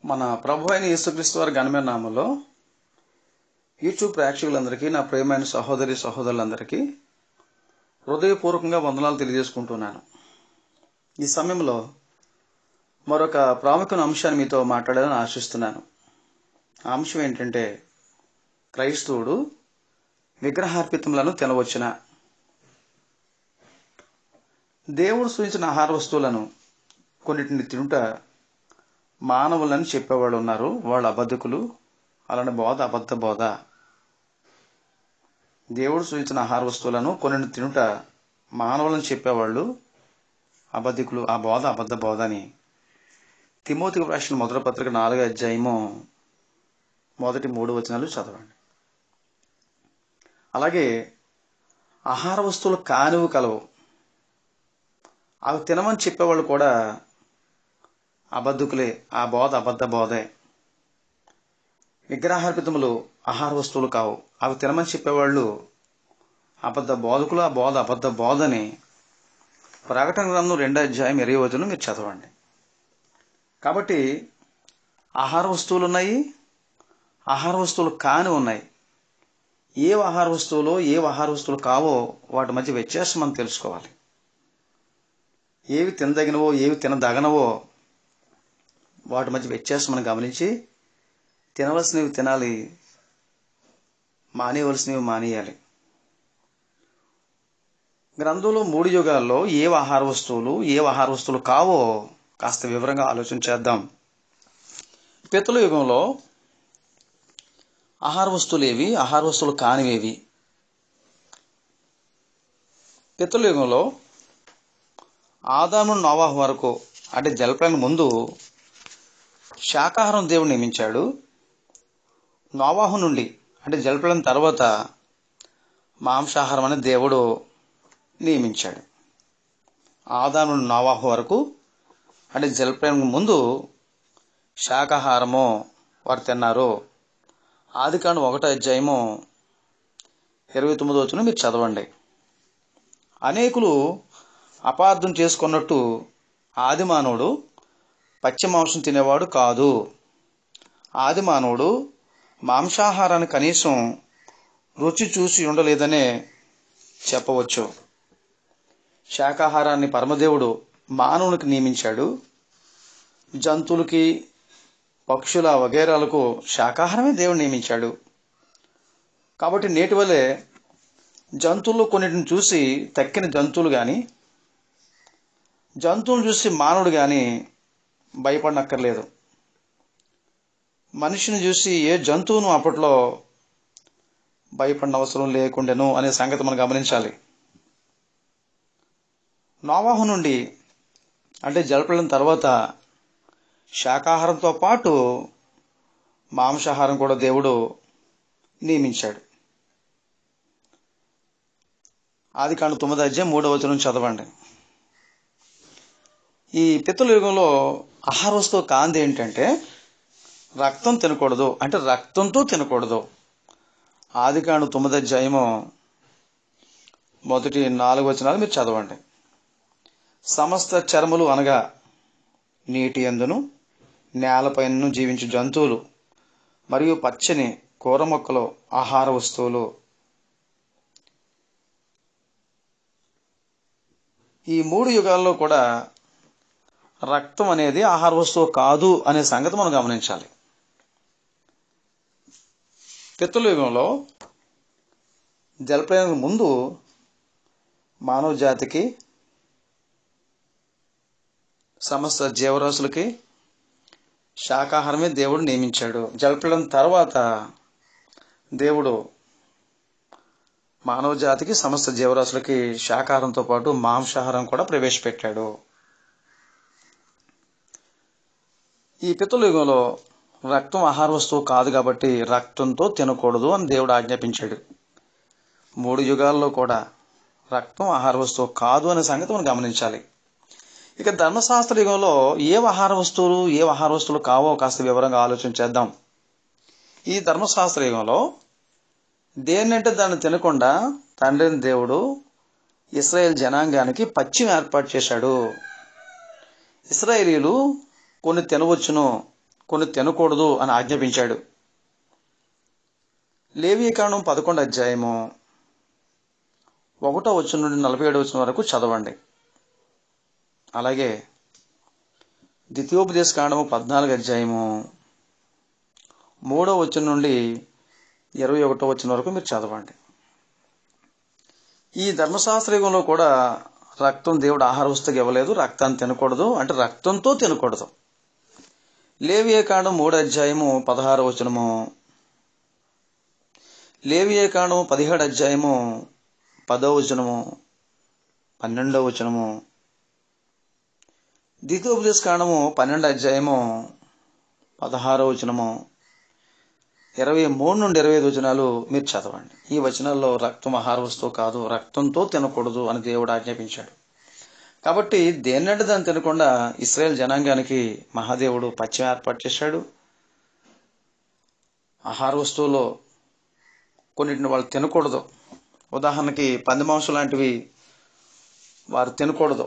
మన ప్రభు అయిన యేసుక్రీస్తు వారి ఘనమైన నామంలో యూట్యూబ్ ప్రేక్షకులందరికీ నా ప్రియమైన సహోదరి సహోదరులందరికీ హృదయపూర్వకంగా వందనాలు తెలియజేసుకుంటున్నాను ఈ సమయంలో మరొక ప్రాముఖ్యమైన అంశాన్ని మీతో మాట్లాడాలని ఆశిస్తున్నాను ఆ అంశం ఏంటంటే క్రైస్తవుడు విగ్రహార్పితములను తినవచ్చున దేవుడు సూచించిన ఆహార వస్తువులను కొన్నిటిని తినుట మానవులని చెప్పేవాళ్ళు ఉన్నారు వాళ్ళు అబద్ధకులు అలాంటి బోధ అబద్ధ బోధ దేవుడు సూచించిన ఆహార వస్తువులను కొన్ని తినుట మానవులను చెప్పేవాళ్ళు అబద్ధికులు ఆ బోధ అబద్ధ బోధ అని తిమోతికి రాసిన మొదటి పత్రిక నాలుగో అధ్యాయము మొదటి మూడు వచనాలు చదవండి అలాగే ఆహార వస్తువులు కానివి కలవు అవి తినమని చెప్పేవాళ్ళు కూడా అబద్ధకులే ఆ బోధ అబద్ధ బోధే విగ్రహార్పితములు ఆహార వస్తువులు కావు అవి తినమని చెప్పేవాళ్ళు అబద్ధ బోధకులు ఆ బోధ అబద్ధ బోధని ప్రకటన గ్రంథం రెండో అధ్యాయం ఇరవై వచనం మీరు చదవండి కాబట్టి ఆహార వస్తువులు ఉన్నాయి ఆహార వస్తువులు కాని ఉన్నాయి ఏ ఆహార వస్తువులు ఏ ఆహార వస్తువులు కావో వాటి మధ్య వ్యత్యాసం మనం తెలుసుకోవాలి ఏవి తినదగినవో ఏవి తినదగనవో వాటి మధ్య వ్యత్యాసం మనం గమనించి తినవలసినవి తినాలి మానేయవలసినవి మానేయాలి గ్రంథంలో మూడు యుగాల్లో ఏ ఆహార వస్తువులు ఏ ఆహార వస్తువులు కావో కాస్త వివరంగా ఆలోచన చేద్దాం పితల యుగంలో ఆహార వస్తువులు ఏవి ఆహార వస్తువులు కానివేవి పితల యుగంలో ఆదాము నోవాహు వరకు అంటే జలప్రాణి ముందు శాకాహారం దేవుడు నియమించాడు నోవాహు నుండి అంటే జలప్రళయం తర్వాత మాంసాహారం అనే దేవుడు నియమించాడు ఆదాము నుండి నోవాహు వరకు అంటే జలప్రళయం ముందు శాకాహారము వారు తిన్నారు ఆది కాండం ఒకటో అధ్యాయము ఇరవై తొమ్మిది వచ్చిన మీరు చదవండి అనేకులు అపార్థం చేసుకున్నట్టు ఆది మానవుడు పచ్చి మాంసం తినేవాడు కాదు ఆది మానవుడు మాంసాహారాన్ని కనీసం రుచి చూసి ఉండలేదనే చెప్పవచ్చు శాకాహారాన్ని పరమదేవుడు మానవునికి నియమించాడు జంతువులకి పక్షుల వగేరాలకు శాకాహారమే దేవుడు నియమించాడు కాబట్టి నేటి వలె జంతువులు కొన్నిటిని చూసి తక్కిన జంతువులు కానీ జంతువులు చూసి మానవుడు కానీ భయపడనక్కర్లేదు మనిషిని చూసి ఏ జంతువును అప్పట్లో భయపడిన అవసరం లేకుండాను అనే సంగతి మనం గమనించాలి నోవాహు నుండి అంటే జలపడం తర్వాత శాకాహారంతో పాటు మాంసాహారం కూడా దేవుడు నియమించాడు ఆది కాండ తొమ్మిది అధ్యాయం మూడవ వచనం చదవండి ఈ పిత్తల యుగంలో ఆహార వస్తువు కాంతి ఏంటంటే రక్తం తినకూడదు అంటే రక్తంతో తినకూడదు ఆది కాండ తొమ్మిది అధ్యాయము మొదటి నాలుగు వచనాలు మీరు చదవండి సమస్త చర్మలు అనగా నీటి ఎందును నేలపైన జీవించే జంతువులు మరియు పచ్చని కూర మొక్కలు ఆహార వస్తువులు ఈ మూడు యుగాల్లో కూడా రక్తం అనేది ఆహార వస్తువు కాదు అనే సంగతి మనం గమనించాలి పిత్తల యుగంలో జలప్రయాణం ముందు మానవ జాతికి సమస్త జీవరాశులకి శాకాహారమే దేవుడు నియమించాడు జలప్రయాణం తర్వాత దేవుడు మానవ జాతికి సమస్త జీవరాశులకి శాకాహారంతో పాటు మాంసాహారం కూడా ప్రవేశపెట్టాడు ఈ పిత్తల యుగంలో రక్తం ఆహార వస్తువు కాదు కాబట్టి రక్తంతో తినకూడదు అని దేవుడు ఆజ్ఞాపించాడు మూడు యుగాల్లో కూడా రక్తం ఆహార వస్తువు కాదు అనే సంగతి మనం గమనించాలి ఇక ధర్మశాస్త్ర యుగంలో ఏ ఆహార వస్తువులు ఏ ఆహార వస్తువులు కావో కాస్త వివరంగా ఆలోచన చేద్దాం ఈ ధర్మశాస్త్ర యుగంలో దేన్నంటే దాన్ని తినకుండా తండ్రిని దేవుడు ఇస్రాయేల్ జనాంగానికి పచ్చిమ ఏర్పాటు చేశాడు ఇస్రాయేలీలు కొన్ని తినవచ్చును కొన్ని తినకూడదు అని ఆజ్ఞాపించాడు లేవియ కాండం పదకొండు అధ్యాయము ఒకటో వచ్చిన నుండి నలభై ఏడు వచ్చిన వరకు చదవండి అలాగే ద్వితీయోపదేశ కాండము పద్నాలుగు అధ్యాయము మూడో వచ్చిన నుండి ఇరవై ఒకటో వచ్చిన వరకు మీరు చదవండి ఈ ధర్మశాస్త్ర యుగంలో కూడా రక్తం దేవుడు ఆహార వస్తువుకి ఇవ్వలేదు రక్తాన్ని తినకూడదు అంటే రక్తంతో తినకూడదు లేవియ కాండం మూడో అధ్యాయము పదహారు వచనము లేవియ కాండం పదిహేడు అధ్యాయము పదో వచనము పన్నెండో వచనము ద్వితీయోపదేశ కాండము పన్నెండు అధ్యాయము పదహారో వచనము ఇరవై మూడు నుండి ఇరవై ఐదు వచనాలు మీరు చదవండి ఈ వచనాల్లో రక్తం ఆహార వస్తువు కాదు రక్తంతో తినకూడదు అని దేవుడు ఆజ్ఞాపించాడు కాబట్టి దేన్నంటే దాన్ని తినకుండా ఇస్రాయేల్ జనాంగానికి మహాదేవుడు పశ్చిమ ఏర్పాటు చేశాడు ఆహార వస్తువులో కొన్నిటిని వాళ్ళు తినకూడదు ఉదాహరణకి పంది మాంసం లాంటివి వారు తినకూడదు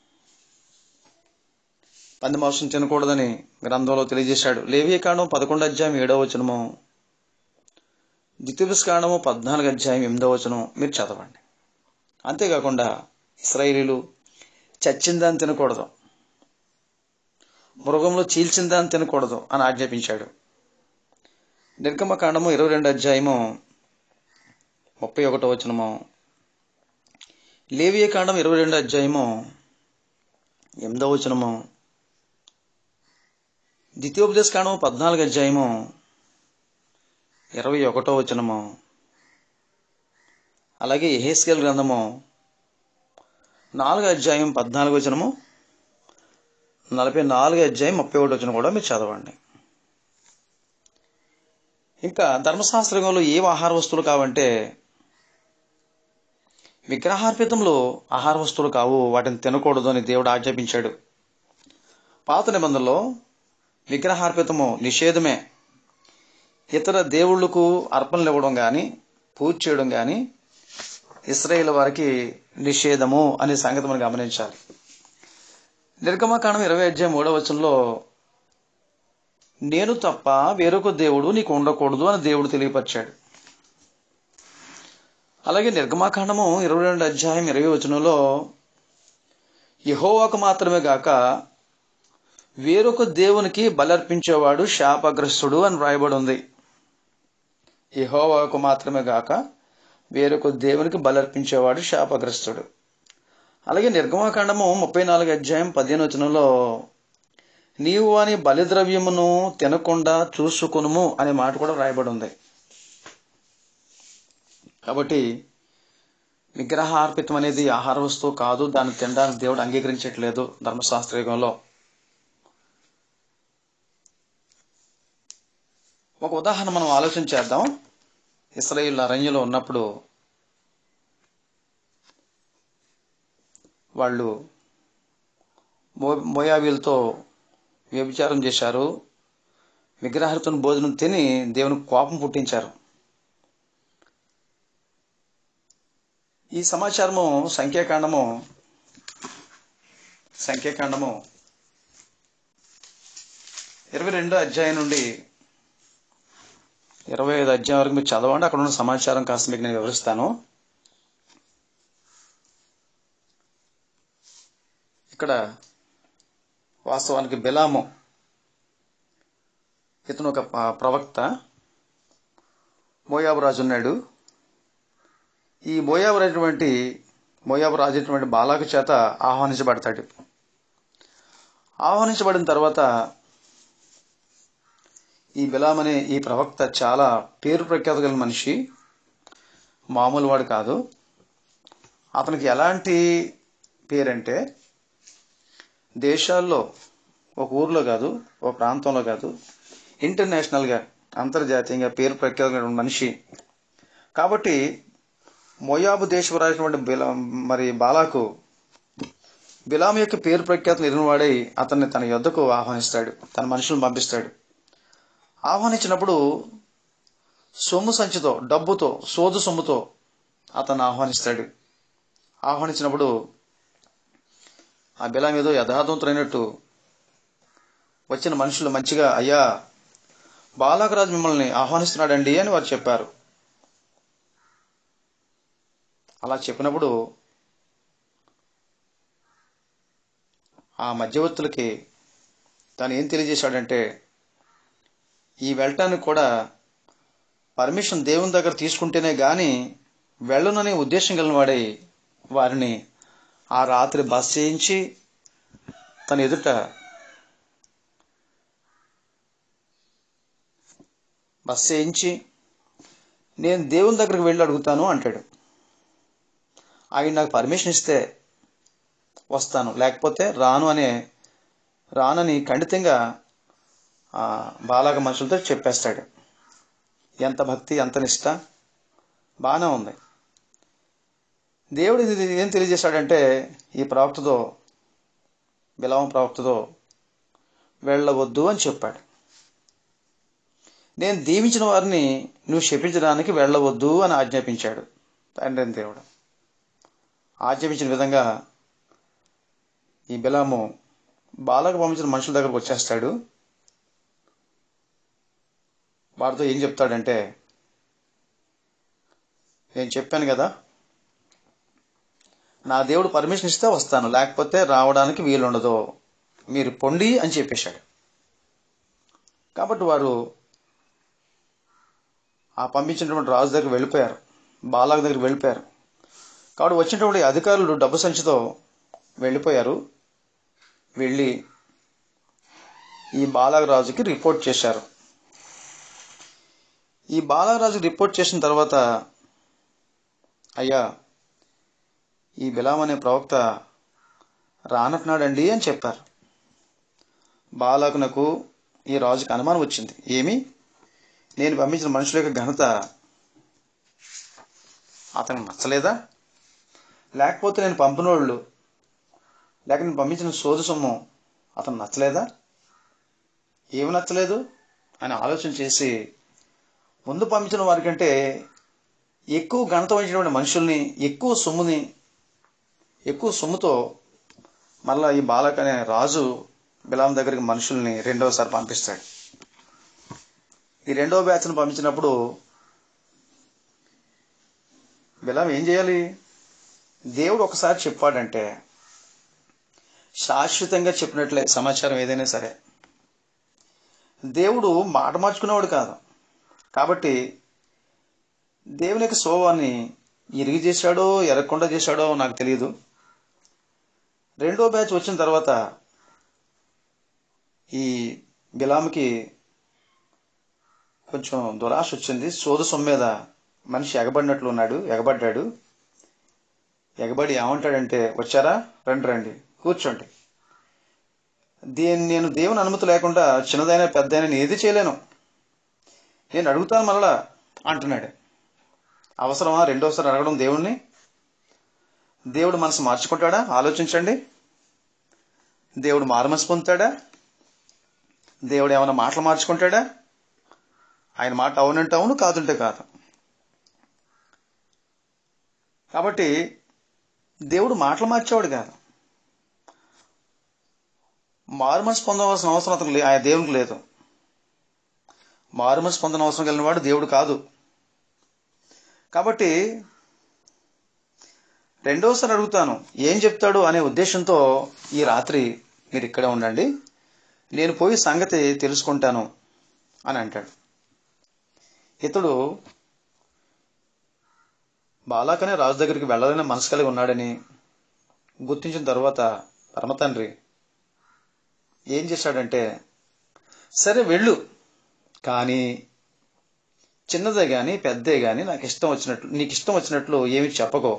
పంది మాంసం తినకూడదని గ్రంథంలో తెలియజేశాడు లేవియ కాండం పదకొండు అధ్యాయం ఏడవ వచనము ద్వితీయ కాండము పద్నాలుగు అధ్యాయం ఎనిమిదవ వచనం మీరు చదవండి అంతేకాకుండా ఇస్రాయేలీలు చచ్చిందాన్ని తినకూడదు మృగంలో చీల్చిందాన్ని తినకూడదు అని ఆజ్ఞాపించాడు నిర్గమ కాండము ఇరవై రెండు అధ్యాయము ముప్పై ఒకటో వచనము లేవియ కాండం ఇరవై రెండు అధ్యాయము ఎనిమిదవ వచనము ద్వితీయోపదేశ కాండము పద్నాలుగు అధ్యాయము ఇరవై ఒకటో వచనము అలాగే ఎహెస్కేల్ గ్రంథము నాలుగు అధ్యాయం పద్నాలుగు వచనము నలభై నాలుగు అధ్యాయం ముప్పై ఒకటి వచనం కూడా మీరు చదవండి ఇంకా ధర్మశాస్త్రంలో ఏ ఆహార వస్తువులు కావంటే విగ్రహార్పితంలో ఆహార వస్తువులు కావు వాటిని తినకూడదు అని దేవుడు ఆజ్ఞాపించాడు పాత నిబంధనలో విగ్రహార్పితము నిషేధమే ఇతర దేవుళ్లకు అర్పణలు ఇవ్వడం కానీ పూజ చేయడం కానీ ఇస్రాయేల్ వారికి నిషేధము అనే సంగతి మనం గమనించాలి నిర్గమకాండం ఇరవై అధ్యాయం మూడవ వచనంలో నేను తప్ప వేరొక దేవుడు నీకు ఉండకూడదు అని దేవుడు తెలియపరిచాడు అలాగే నిర్గమాకాండము ఇరవై రెండు అధ్యాయం ఇరవై వచనంలో యహోవాకు మాత్రమే గాక వేరొక దేవునికి బలర్పించేవాడు శాపగ్రస్తుడు అని వ్రాయబడి ఉంది యహోవాకు మాత్రమే గాక వేరొక దేవునికి బలర్పించేవాడు శాపగ్రస్తుడు అలాగే నిర్గమాకాండము ముప్పై నాలుగు అధ్యాయం పదిహేను వచనంలో నీవు అని బలిద్రవ్యమును తినకుండా చూసుకునుము అనే మాట కూడా రాయబడి ఉంది కాబట్టి విగ్రహార్పితం అనేది ఆహార వస్తువు కాదు దాన్ని తినడానికి దేవుడు అంగీకరించట్లేదు ధర్మశాస్త్ర యుగంలో ఒక ఉదాహరణ మనం ఆలోచన చేద్దాం ఇస్రాయిల్ అరణ్యంలో ఉన్నప్పుడు వాళ్ళు మో మోయాబీలతో వ్యభిచారం చేశారు విగ్రహాలతో భోజనం తిని దేవునికి కోపం పుట్టించారు ఈ సమాచారము సంఖ్యాకాండము సంఖ్యాకాండము ఇరవై రెండో అధ్యాయం నుండి ఇరవై ఐదు అధ్యాయం వరకు మీరు చదవండి అక్కడ ఉన్న సమాచారం కాస్త మీకు నేను వివరిస్తాను ఇక్కడ వాస్తవానికి బిలాము ఇతను ఒక ప- ప్రవక్త మోయాబు రాజు ఉన్నాడు ఈ మోయాబు అయినటువంటి మోయాబు రాజు అయినటువంటి బాలాకు చేత ఆహ్వానించబడతాడు ఆహ్వానించబడిన తర్వాత ఈ బిలాం అనే ఈ ప్రవక్త చాలా పేరు ప్రఖ్యాత గల మనిషి మామూలు వాడు కాదు అతనికి ఎలాంటి పేరంటే దేశాల్లో ఒక ఊర్లో కాదు ఒక ప్రాంతంలో కాదు ఇంటర్నేషనల్గా అంతర్జాతీయంగా పేరు ప్రఖ్యాత మనిషి కాబట్టి మోయాబు దేశపరాసినటువంటి బిలా మరి బాలాకు బిలాం యొక్క పేరు ప్రఖ్యాతులు ఎరిగినవాడై అతన్ని తన యొద్దకు ఆహ్వానిస్తాడు తన మనుషులను పంపిస్తాడు ఆహ్వానించినప్పుడు సొమ్ము సంచితో డబ్బుతో సోదు సొమ్ముతో అతన్ని ఆహ్వానిస్తాడు ఆహ్వానించినప్పుడు ఆ బిలాం ఏదో యథార్థవంతులైనట్టు వచ్చిన మనుషులు మంచిగా అయ్యా బాలకరాజు మిమ్మల్ని ఆహ్వానిస్తున్నాడండి అని వారు చెప్పారు అలా చెప్పినప్పుడు ఆ మధ్యవర్తులకి తను ఏం తెలియజేశాడంటే ఈ వెళ్ళటానికి కూడా పర్మిషన్ దేవుని దగ్గర తీసుకుంటేనే గాని వెళ్ళననే ఉద్దేశం కలిగిన వాడై వారిని ఆ రాత్రి బస్ చేయించి తన ఎదుట బస్ చేయించి నేను దేవుని దగ్గరికి వెళ్ళి అడుగుతాను అంటాడు ఆయన నాకు పర్మిషన్ ఇస్తే వస్తాను లేకపోతే రాను అనే రానని ఖండితంగా ఆ బాలాగ మనుషులతో చెప్పేస్తాడు ఎంత భక్తి ఎంత నిష్ట బాగానే ఉంది దేవుడు ఇది ఏం తెలియజేశాడంటే ఈ ప్రవక్తతో బిలవం ప్రవక్తతో వెళ్ళవద్దు అని చెప్పాడు నేను దీవించిన వారిని నువ్వు శపించడానికి వెళ్ళవద్దు అని ఆజ్ఞాపించాడు తండ్రి దేవుడు ఆజ్ఞాపించిన విధంగా ఈ బిలాము బాలకు పంపించిన మనుషుల దగ్గరకు వచ్చేస్తాడు వారితో ఏం చెప్తాడంటే నేను చెప్పాను కదా నా దేవుడు పర్మిషన్ ఇస్తే వస్తాను లేకపోతే రావడానికి వీలుండదు మీరు పొండి అని చెప్పేశాడు కాబట్టి వారు ఆ పంపించినటువంటి రాజు దగ్గరికి వెళ్ళిపోయారు బాలాగ దగ్గరికి వెళ్ళిపోయారు కాబట్టి వచ్చినటువంటి అధికారులు డబ్బు సంచితో వెళ్ళిపోయారు వెళ్ళి ఈ బాలగరాజుకి రిపోర్ట్ చేశారు ఈ బాలగరాజుకి రిపోర్ట్ చేసిన తర్వాత అయ్యా ఈ బిలాం అనే ప్రవక్త రానట్టున్నాడండి అని చెప్పారు బాలకునకు ఈ రాజుకి అనుమానం వచ్చింది ఏమి నేను పంపించిన మనుషుల యొక్క ఘనత అతనికి నచ్చలేదా లేకపోతే నేను పంపినోళ్ళు లేక నేను పంపించిన సోదు సొమ్ము అతను నచ్చలేదా ఏమి నచ్చలేదు అని ఆలోచన చేసి ముందు పంపించిన వారికంటే ఎక్కువ ఘనత వహించినటువంటి మనుషుల్ని ఎక్కువ సొమ్ముని ఎక్కువ సొమ్ముతో మళ్ళా ఈ బాలక్ అనే రాజు బిలాం దగ్గరికి మనుషుల్ని రెండవసారి పంపిస్తాడు ఈ రెండవ బ్యాచ్ను పంపించినప్పుడు బిలాం ఏం చేయాలి దేవుడు ఒకసారి చెప్పాడంటే శాశ్వతంగా చెప్పినట్లే సమాచారం ఏదైనా సరే దేవుడు మాట మార్చుకునేవాడు కాదు కాబట్టి దేవుని యొక్క శోభాన్ని ఇరిగి చేశాడో ఎరగకుండా చేశాడో నాకు తెలియదు రెండో బ్యాచ్ వచ్చిన తర్వాత ఈ బిలాంకి కొంచెం దురాశ వచ్చింది సోదు సొమ్మేద మనిషి ఎగబడినట్లు ఉన్నాడు ఎగబడ్డాడు ఎగబడి ఏమంటాడంటే వచ్చారా రండి రండి కూర్చోండి దీన్ని నేను దేవుని అనుమతి లేకుండా చిన్నదైనా పెద్దైనా నేను ఏది చేయలేను నేను అడుగుతాను మళ్ళా అంటున్నాడు అవసరమా రెండోసారి అడగడం దేవుణ్ణి దేవుడు మనసు మార్చుకుంటాడా ఆలోచించండి దేవుడు మారుమనసు పొందుతాడా దేవుడు ఏమైనా మాటలు మార్చుకుంటాడా ఆయన మాట అవునంటే అవును కాదుంటే కాదు కాబట్టి దేవుడు మాటలు మార్చేవాడు కాదు మారుమనసు పొందవలసిన అవసరం అతను లే- ఆయన దేవునికి లేదు మారుమనసు పొందన అవసరం కలిగిన వాడు దేవుడు కాదు కాబట్టి రెండోసారి అడుగుతాను ఏం చెప్తాడు అనే ఉద్దేశంతో ఈ రాత్రి మీరు ఇక్కడే ఉండండి నేను పోయి సంగతి తెలుసుకుంటాను అని అంటాడు ఇతడు బాలాకనే రాజు దగ్గరికి వెళ్ళాలని మనసు కలిగి ఉన్నాడని గుర్తించిన తర్వాత పరమతండ్రి ఏం చేశాడంటే సరే వెళ్ళు కానీ చిన్నదే కానీ పెద్దే కానీ నాకు ఇష్టం వచ్చినట్లు నీకు ఇష్టం వచ్చినట్లు ఏమి చెప్పకో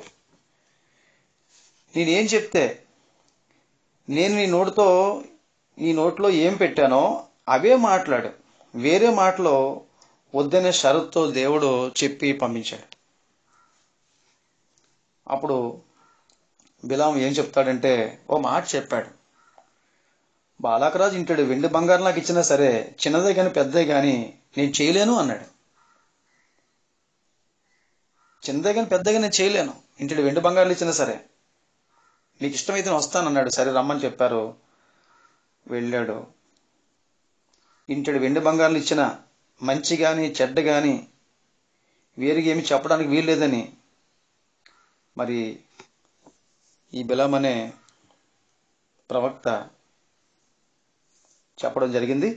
నేనేం చెప్తే నేను నీ నోటితో నీ నోట్లో ఏం పెట్టానో అవే మాట్లాడు వేరే మాటలో వద్దనే షరతుతో దేవుడు చెప్పి పంపించాడు అప్పుడు బిలాం ఏం చెప్తాడంటే ఓ మాట చెప్పాడు బాలాకరాజు ఇంటాడు వెండి బంగారం నాకు ఇచ్చినా సరే చిన్నదే కానీ పెద్దదే కానీ నేను చేయలేను అన్నాడు చిన్నదే కానీ పెద్దగా నేను చేయలేను ఇంటి వెండి బంగారాలు ఇచ్చినా సరే నీకు ఇష్టమైతే నేను వస్తానన్నాడు సరే రమ్మని చెప్పారు వెళ్ళాడు ఇంటడి వెండి బంగారాలు ఇచ్చిన మంచి కానీ చెడ్డ కానీ వేరుగా ఏమి చెప్పడానికి వీల్లేదని మరి ఈ బిలాం అనే ప్రవక్త చెప్పడం జరిగింది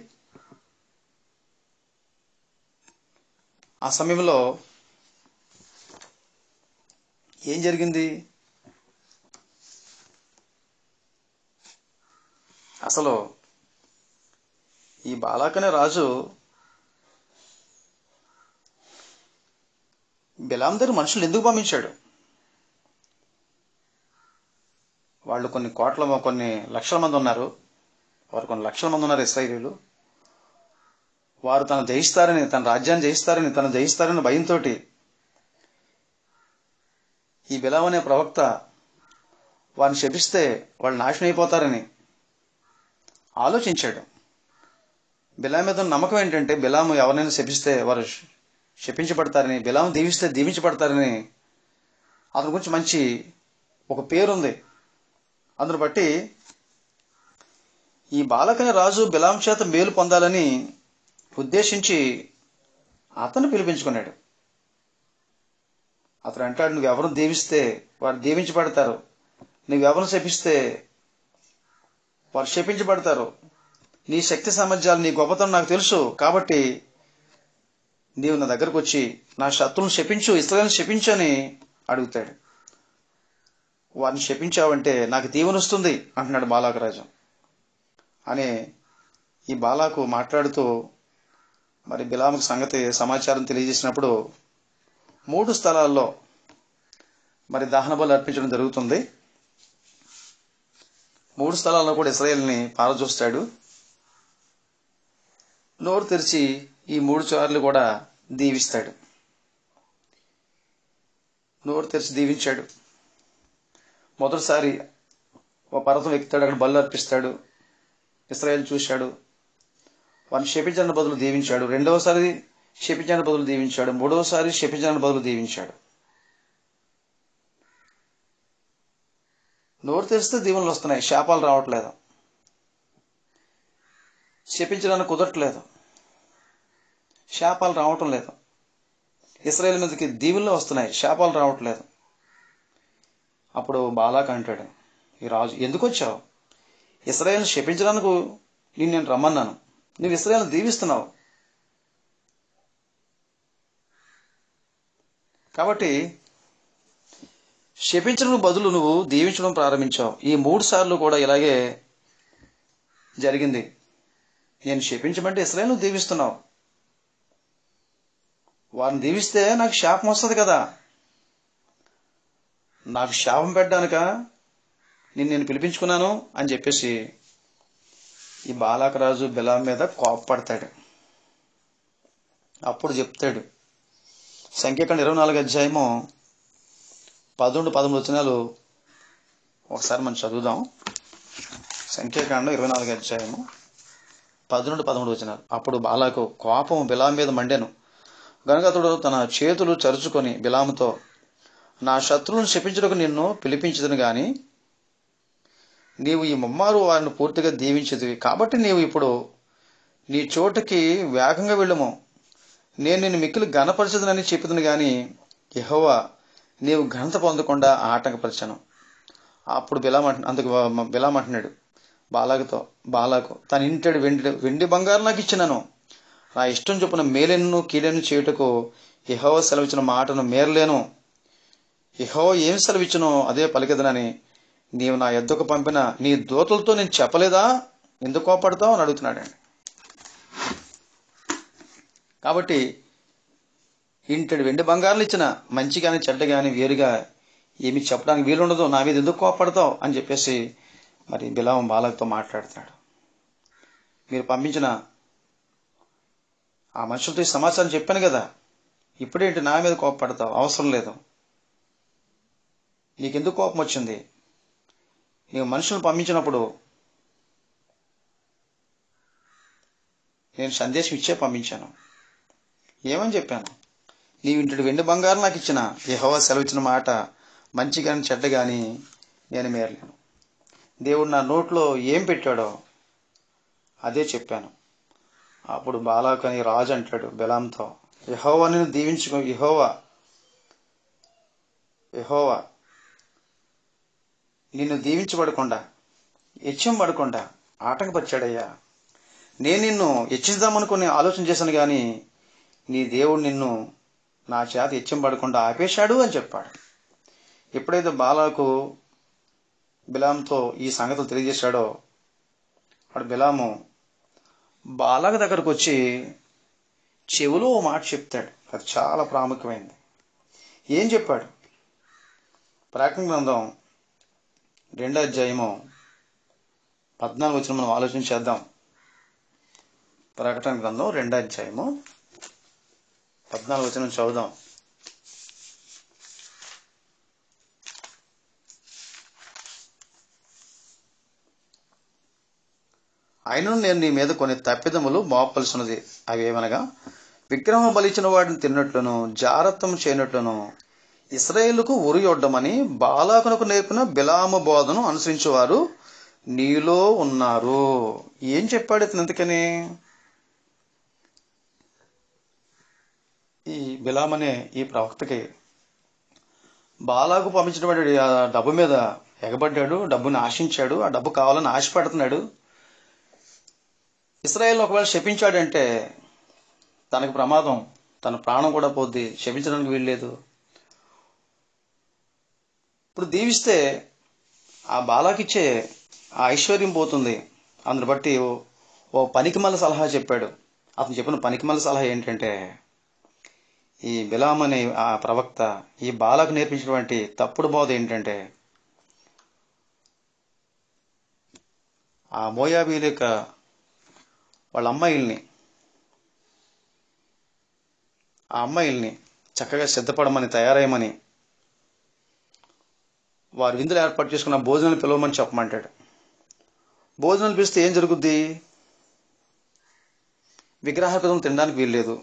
ఆ సమయంలో ఏం జరిగింది అసలు ఈ బాలాకనే రాజు బిలాం దగ్గర మనుషులు ఎందుకు పంపించాడు వాళ్ళు కొన్ని కోట్ల కొన్ని లక్షల మంది ఉన్నారు వారు కొన్ని లక్షల మంది ఉన్నారు ఇస్రాయిలీలు వారు తను జయిస్తారని తన రాజ్యాన్ని జయిస్తారని తను జయిస్తారని భయంతో ఈ బిలాం అనే ప్రవక్త వారిని శపిస్తే వాళ్ళు నాశనం అయిపోతారని ఆలోచించాడు బిలాం మీద ఉన్న నమ్మకం ఏంటంటే బిలాము ఎవరినైనా శపిస్తే వారు శపించబడతారని బిలాము దీవిస్తే దీవించబడతారని అతని గురించి మంచి ఒక పేరుంది అందును బట్టి ఈ బాలకని రాజు బిలాం చేత మేలు పొందాలని ఉద్దేశించి అతను పిలిపించుకున్నాడు అతను అంటాడు నువ్వెవరు దీవిస్తే వారు దీవించబడతారు నువ్వెవరు శపిస్తే వారు శపించబడతారు నీ శక్తి సామర్థ్యాలు నీ గొప్పతనం నాకు తెలుసు కాబట్టి నీవు నా దగ్గరకు వచ్చి నా శత్రువులను శపించు ఇతరులను శపించని అడుగుతాడు వారిని శపించావంటే నాకు దీవెన వస్తుంది అంటున్నాడు బాలాకరాజు అనే ఈ బాలాకు మాట్లాడుతూ మరి బిలాముకు సంగతి సమాచారం తెలియజేసినప్పుడు మూడు స్థలాల్లో మరి దహన బలు అర్పించడం జరుగుతుంది మూడు స్థలాల్లో కూడా ఇస్రాయేల్ని పారచూస్తాడు నోరు తెరిచి ఈ మూడు సార్లు కూడా దీవిస్తాడు నోరు తెరిచి దీవించాడు మొదటిసారి ఓ పర్వతం ఎక్కుతాడు అక్కడ బలు అర్పిస్తాడు ఇస్రాయేల్ చూశాడు వారిని శపించడానికి బదులు దీవించాడు రెండవసారి శపించడానికి బదులు దీవించాడు మూడవసారి శపించడానికి బదులు దీవించాడు నోరు తెరిస్తే దీవెనలు వస్తున్నాయి శాపాలు రావట్లేదు శపించడానికి కుదరట్లేదు శాపాలు రావటం లేదు ఇస్రాయేల్ మీదకి దీవుల్లో వస్తున్నాయి శాపాలు రావట్లేదు అప్పుడు బాలాక్ అంటాడు ఈ రాజు ఎందుకు వచ్చావు ఇస్రాయేల్ని శపించడానికి నేను నేను రమ్మన్నాను నువ్వు ఇస్రాయేల్ని దీవిస్తున్నావు కాబట్టి శపించడం బదులు నువ్వు దీవించడం ప్రారంభించావు ఈ మూడు సార్లు కూడా ఇలాగే జరిగింది నేను శపించమంటే ఇస్రాయేల్ను దీవిస్తున్నావు వారిని దీవిస్తే నాకు శాపం వస్తుంది కదా నాకు శాపం పెట్టడానిక నేను నేను పిలిపించుకున్నాను అని చెప్పేసి ఈ బాలాకరాజు బిలాం మీద కోపపడతాడు అప్పుడు చెప్తాడు సంఖ్యాకాండ ఇరవై నాలుగు అధ్యాయము పదకొండు పదమూడు వచనాలు ఒకసారి మనం చదువుదాం సంఖ్యాకాండం ఇరవై నాలుగు అధ్యాయము పదకొండు పదమూడు వచనాలు అప్పుడు బాలాకు కోపం బిలాం మీద మండెను గనుక అతడు తన చేతులు చరుచుకొని బిలాముతో నా శత్రువులను శపించడానికి నిన్ను పిలిపించదును గాని నీవు ఈ ముమ్మారు వారిని పూర్తిగా దీవించదివి కాబట్టి నీవు ఇప్పుడు నీ చోటుకి వేగంగా వెళ్ళము నేను నిన్ను మిక్కిలి ఘనపరచదునని చెప్పుదును గాని యెహోవా నీవు ఘనత పొందకుండా ఆటంకపరచను అప్పుడు బిలామ అందుకు బిలాం అంటున్నాడు బాలాకుతో బాలాకు తన ఇంటడి వెండి వెండి బంగారం నాకు ఇచ్చినాను నా ఇష్టం చొప్పున మేలెన్ను కీలెన్ను చేయుటకు యహోవ సెలవిచ్చిన మాటను మేరలేను యహోవ ఏం సెలవిచ్చునో అదే పలికెదనని నీవు నా ఎద్దుకు పంపిన నీ దూతలతో నేను చెప్పలేదా ఎందుకు కోపడతావు అని అడుగుతున్నాడండి కాబట్టి ఇంటడి వెండి బంగారాలు ఇచ్చిన మంచి కానీ చెడ్డ కానీ వేరుగా ఏమి చెప్పడానికి వీలుండదు నా మీద ఎందుకు కోపడతావు అని చెప్పేసి మరి బిలావం బాలకతో మాట్లాడుతున్నాడు మీరు పంపించిన ఆ మనుషులతో ఈ సమాచారం చెప్పాను కదా ఇప్పుడేంటి నా మీద కోపపడతావు అవసరం లేదు నీకెందుకు కోపం వచ్చింది నీవు మనుషులను పంపించినప్పుడు నేను సందేశం ఇచ్చే పంపించాను ఏమని చెప్పాను నీవు ఇంటి వెండి బంగారం నాకు ఇచ్చిన యహోవా సెలవిచ్చిన మాట మంచి కానీ చెడ్డ కానీ నేను మేరలేను దేవుడు నా నోట్లో ఏం పెట్టాడో అదే చెప్పాను అప్పుడు బాలాకు అని రాజు అంటాడు బెలాంతో యహోవా నేను దీవించుకో యహోవా యహోవా నిన్ను దీవించబడకుండా హెచ్చం పడకుండా ఆటంకపరిచాడయ్యా నేను నిన్ను హెచ్చిద్దామనుకుని ఆలోచన చేశాను కానీ నీ దేవుడు నిన్ను నా చేత హెచ్చం పడకుండా ఆపేశాడు అని చెప్పాడు ఎప్పుడైతే బాలాకు బిలాంతో ఈ సంగతులు తెలియజేశాడో వాడు బిలాము బాలాకు దగ్గరకు వచ్చి చెవులో ఓ మాట చెప్తాడు అది చాలా ప్రాముఖ్యమైనది ఏం చెప్పాడు ప్రాకృత గ్రంథం రెండో అధ్యాయము పద్నాలుగు వచ్చిన మనం ఆలోచన చేద్దాం ప్రకటన గ్రంథం రెండో అధ్యాయము పద్నాలుగు వచ్చిన చదువుదాం అయినను నేను నీ మీద కొన్ని తప్పిదములు మోపవలసినది అవి ఏమనగా విగ్రహం బలిచిన వాడిని తిన్నట్లును జారత్వం చేయనట్లును ఇస్రాయేలుకు ఉరియొడ్డమని బాలాకునకు నేర్పిన బిలాము బోధను అనుసరించేవారు నీలో ఉన్నారు ఏం చెప్పాడు ఇతను ఎందుకని ఈ బిలాం అనే ఈ ప్రవక్తకి బాలాకు పంపించినటువంటి ఆ డబ్బు మీద ఎగబడ్డాడు డబ్బుని ఆశించాడు ఆ డబ్బు కావాలని ఆశపడుతున్నాడు ఇస్రాయేల్ ఒకవేళ శపించాడంటే తనకు ప్రమాదం తన ప్రాణం కూడా పోద్ది శపించడానికి వీల్లేదు ఇప్పుడు దీవిస్తే ఆ బాలాకిచ్చే ఆ ఐశ్వర్యం పోతుంది అందుని బట్టి ఓ- ఓ పనికిమల్ల సలహా చెప్పాడు అతను చెప్పిన పనికిమల్ల సలహా ఏంటంటే ఈ బిలాం అనే ఆ ప్రవక్త ఈ బాలకు నేర్పించినటువంటి తప్పుడు బోధ ఏంటంటే ఆ మోయాబీల యొక్క వాళ్ళ అమ్మాయిల్ని ఆ అమ్మాయిల్ని చక్కగా సిద్ధపడమని తయారయ్యమని వారు విందులు ఏర్పాటు చేసుకున్న భోజనాలు పిలవమని చెప్పమంటాడు భోజనాలు పిలిస్తే ఏం జరుగుద్ది విగ్రహార్పదం తినడానికి వీల్లేదు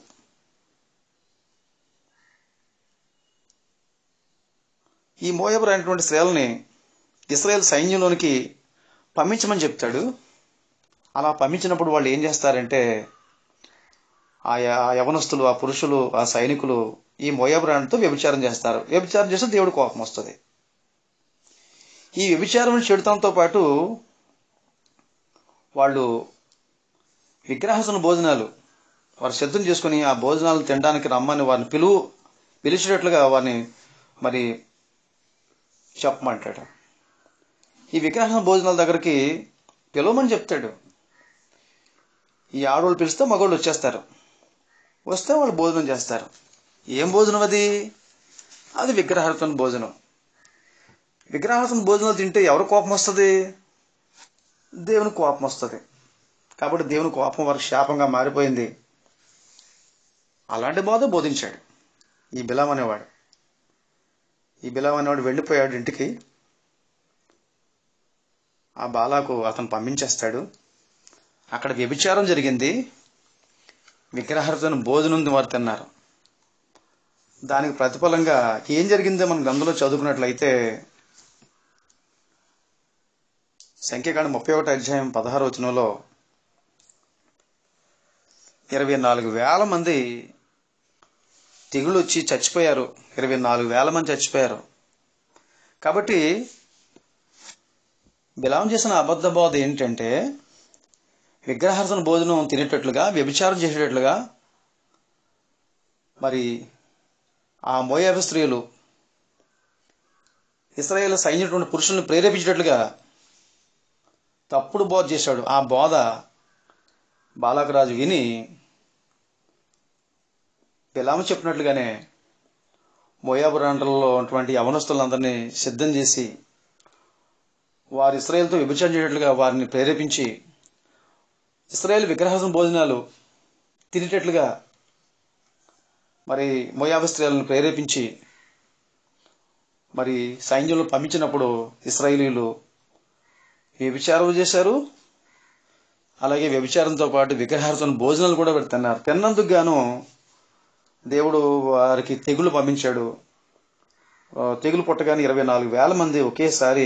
ఈ మోయబర్ అయినటువంటి స్త్రీలని ఇస్రాయేల్ సైన్యంలోనికి పంపించమని చెప్తాడు అలా పంపించినప్పుడు వాళ్ళు ఏం చేస్తారంటే ఆ య- ఆ యవనస్తులు ఆ పురుషులు ఆ సైనికులు ఈ మోయబ్రాండ్తో వ్యభిచారం చేస్తారు వ్యభిచారం చేస్తే దేవుడి కోపం వస్తుంది ఈ వ్యభిచారం చెడుతంతో పాటు వాళ్ళు విగ్రహాసన భోజనాలు వారు సిద్ధం చేసుకుని ఆ భోజనాలు తినడానికి రమ్మని వారిని పిలువు పిలిచేటట్లుగా వారిని మరి చెప్పమంటాడు ఈ విగ్రహ భోజనాల దగ్గరికి పిలవమని చెప్తాడు ఈ ఆడవాళ్ళు పిలిస్తే మగవాళ్ళు వచ్చేస్తారు వస్తే వాళ్ళు భోజనం చేస్తారు ఏం భోజనం అది అది విగ్రహార్థం భోజనం విగ్రహార్థం భోజనాలు తింటే ఎవరు కోపం వస్తుంది దేవుని కోపం వస్తుంది కాబట్టి దేవుని కోపం వారికి శాపంగా మారిపోయింది అలాంటి బోధ బోధించాడు ఈ బిలాం అనేవాడు ఈ బిలాం అనేవాడు వెళ్ళిపోయాడు ఇంటికి ఆ బాలాకు అతను పంపించేస్తాడు అక్కడ వ్యభిచారం జరిగింది విగ్రహార్థన భోజనం వారు తిన్నారు దానికి ప్రతిఫలంగా ఏం జరిగిందో మనం గ్రంథంలో చదువుకున్నట్లయితే సంఖ్యాకాండ ముప్పై ఒకటి అధ్యాయం పదహారు వచనంలో ఇరవై నాలుగు వేల మంది తెగులు వచ్చి చచ్చిపోయారు ఇరవై నాలుగు వేల మంది చచ్చిపోయారు కాబట్టి బిలాం చేసిన అబద్ధ బోధ ఏంటంటే విగ్రహార్థన భోజనం తినేటట్లుగా వ్యభిచారం చేసేటట్లుగా మరి ఆ మోయాబు స్త్రీలు ఇస్రాయేల్ సైన్యటువంటి పురుషుల్ని ప్రేరేపించేటట్లుగా తప్పుడు బోధ చేశాడు ఆ బోధ బాలకరాజు విని బిలాము చెప్పినట్లుగానే మోయాబురాండ్రలో ఉన్నటువంటి యవనస్తులందరినీ సిద్ధం చేసి వారు ఇస్రాయేల్తో విభజన చేయటట్లుగా వారిని ప్రేరేపించి ఇస్రాయేల్ విగ్రహాసం భోజనాలు తినేటట్లుగా మరి మోయాబు స్త్రీలను ప్రేరేపించి మరి సైన్యంలో పంపించినప్పుడు ఇస్రాయేలీలు వ్యభిచారం చేశారు అలాగే వ్యభిచారంతో పాటు విగ్రహార్థం భోజనాలు కూడా పెడుతున్నారు తిన్నందుకు గాను దేవుడు వారికి తెగులు పంపించాడు ఆ, తెగులు పుట్టగానే ఇరవై నాలుగు వేల మంది ఒకేసారి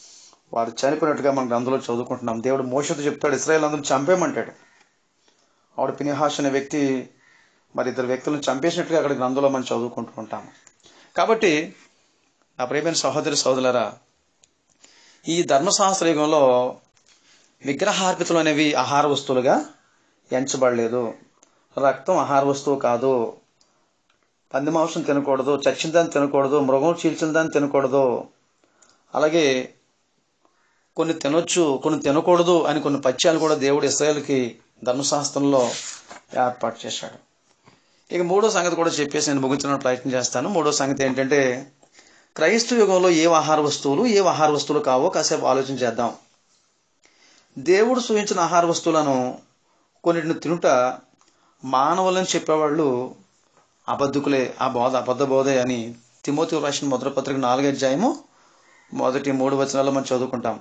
వారు చనిపోయినట్టుగా మనం గ్రంథంలో చదువుకుంటున్నాం దేవుడు మోసతో చెప్తాడు ఇస్రాయేల్ అందరూ చంపేయమంటాడు ఆవిడ పినిహాష్ అనే వ్యక్తి మరి ఇద్దరు వ్యక్తులను చంపేసినట్లుగా అక్కడ గ్రంథంలో మనం చదువుకుంటూ ఉంటాము కాబట్టి నా ప్రియమైన సహోదరి సహోదరులరా ఈ ధర్మశాస్త్ర యుగంలో విగ్రహార్పితులు అనేవి ఆహార వస్తువులుగా ఎంచబడలేదు రక్తం ఆహార వస్తువు కాదు పంది మాంసం తినకూడదు చచ్చిన దాన్ని తినకూడదు మృగం చీల్చిన దాన్ని తినకూడదు అలాగే కొన్ని తినొచ్చు కొన్ని తినకూడదు అని కొన్ని పత్యాలు కూడా దేవుడు ఇస్రాయేల్కి ధర్మశాస్త్రంలో ఏర్పాటు చేశాడు ఇక మూడో సంగతి కూడా చెప్పేసి నేను ముగించడానికి ప్రయత్నం చేస్తాను మూడో సంగతి ఏంటంటే క్రైస్తవ యుగంలో ఏ ఆహార వస్తువులు ఏ ఆహార వస్తువులు కావో కాసేపు ఆలోచన చేద్దాం దేవుడు సూచించిన ఆహార వస్తువులను కొన్నిటిని తినుట మానవులని చెప్పేవాళ్ళు అబద్ధకులే ఆ బోధ అబద్ధ బోధే అని తిమోతి రాసిన మొదటి పత్రిక నాలుగు అధ్యాయము మొదటి మూడు వచనాల్లో మనం చదువుకుంటాం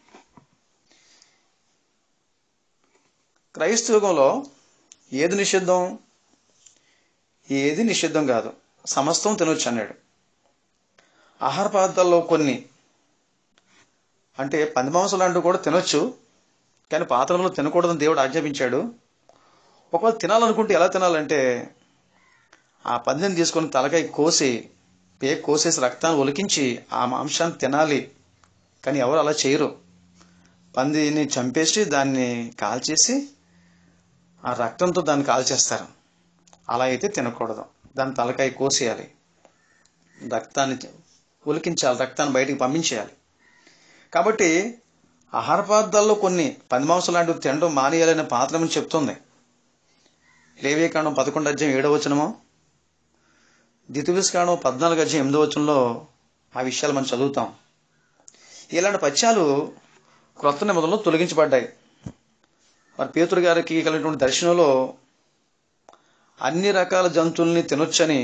క్రైస్తవ యుగంలో ఏది నిషిద్ధం ఏది నిషిద్ధం కాదు సమస్తం తినొచ్చు అన్నాడు ఆహార పదార్థాల్లో కొన్ని అంటే పంది మాంసం లాంటివి కూడా తినొచ్చు కానీ పాత్రలో తినకూడదని దేవుడు ఆజ్ఞాపించాడు ఒకవేళ తినాలనుకుంటే ఎలా తినాలంటే ఆ పందిని తీసుకొని తలకాయ కోసి పేక్ కోసేసి రక్తాన్ని ఒలికించి ఆ మాంసాన్ని తినాలి కానీ ఎవరు అలా చేయరు పందిని చంపేసి దాన్ని కాల్చేసి ఆ రక్తంతో దాన్ని కాల్చేస్తారు అలా అయితే తినకూడదు దాని తలకాయ కోసేయాలి రక్తాన్ని ఉలికించాలి రక్తాన్ని బయటికి పంపించేయాలి కాబట్టి ఆహార పదార్థాల్లో కొన్ని పంది మాంసం లాంటివి తినడం మానేయాలనే పాత్రమని చెప్తుంది లేవేకాండం పదకొండు అధ్యాయం ఏడవ వచనమో ద్వితీయస్కాండం పద్నాలుగు అధ్యాయం ఎనిమిదో వచనంలో ఆ విషయాలు మనం చదువుతాం ఇలాంటి పత్యాలు క్రొత్త నిబంధనలో తొలగించబడ్డాయి మరి పేతురు గారికి కలిగినటువంటి దర్శనంలో అన్ని రకాల జంతువుల్ని తినొచ్చని